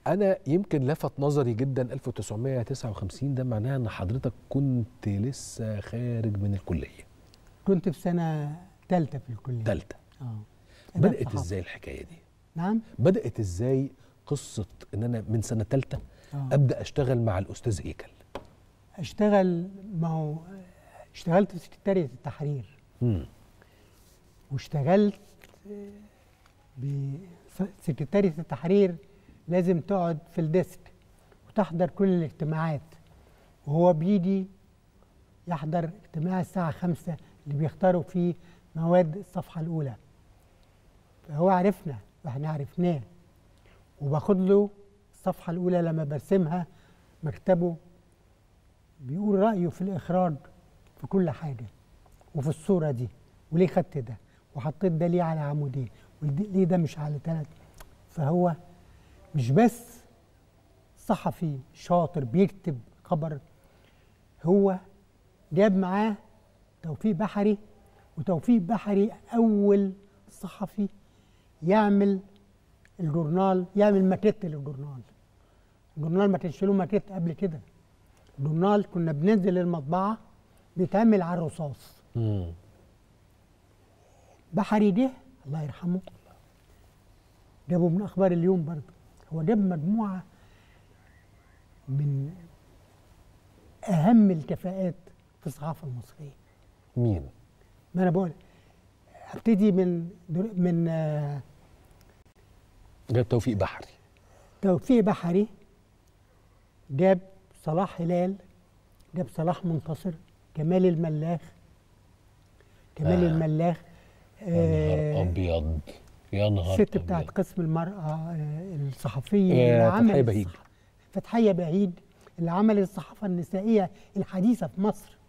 انا يمكن لفت نظري جدا 1959 ده معناها ان حضرتك كنت لسه خارج من الكليه كنت في سنه ثالثه في الكليه ثالثه اه بدات صحافة. ازاي الحكايه دي نعم بدات ازاي قصه ان انا من سنه ثالثه آه. ابدا اشتغل مع الاستاذ هيكل اشتغل ما هو اشتغلت في سكرتارية التحرير مم. واشتغلت بسكرتارية التحرير لازم تقعد في الديسك وتحضر كل الاجتماعات وهو بيجي يحضر اجتماع الساعة خمسة اللي بيختاروا فيه مواد الصفحة الأولى فهو عرفنا واحنا عرفناه وباخد له الصفحة الأولى لما برسمها مكتبه بيقول رأيه في الإخراج في كل حاجة وفي الصورة دي وليه خدت ده وحطيت ده ليه على عمودين وليه ده مش على ثلاث فهو مش بس صحفي شاطر بيكتب خبر هو جاب معاه توفيق بحري وتوفيق بحري أول صحفي يعمل الجورنال يعمل ماكيت للجورنال الجورنال ما كانش له ماكيت قبل كده الجورنال كنا بننزل المطبعة بيتعمل على الرصاص مم. بحري ده الله يرحمه جابه من اخبار اليوم برضه هو جاب مجموعه من اهم الكفاءات في الصحافه المصريه مين ما انا بقول ابتدي من در- من آه، جاب توفيق بحري توفيق بحري جاب صلاح هلال جاب صلاح منتصر كمال الملاخ كمال آه. الملاخ يا نهار آه، ابيض يا نهار الست بتاعت أبيض. قسم المرأة آه، الصحفية آه، اللي فتحية عملت بهيج. الصح- فتحية بهيج اللي عملت الصحافة النسائية الحديثة في مصر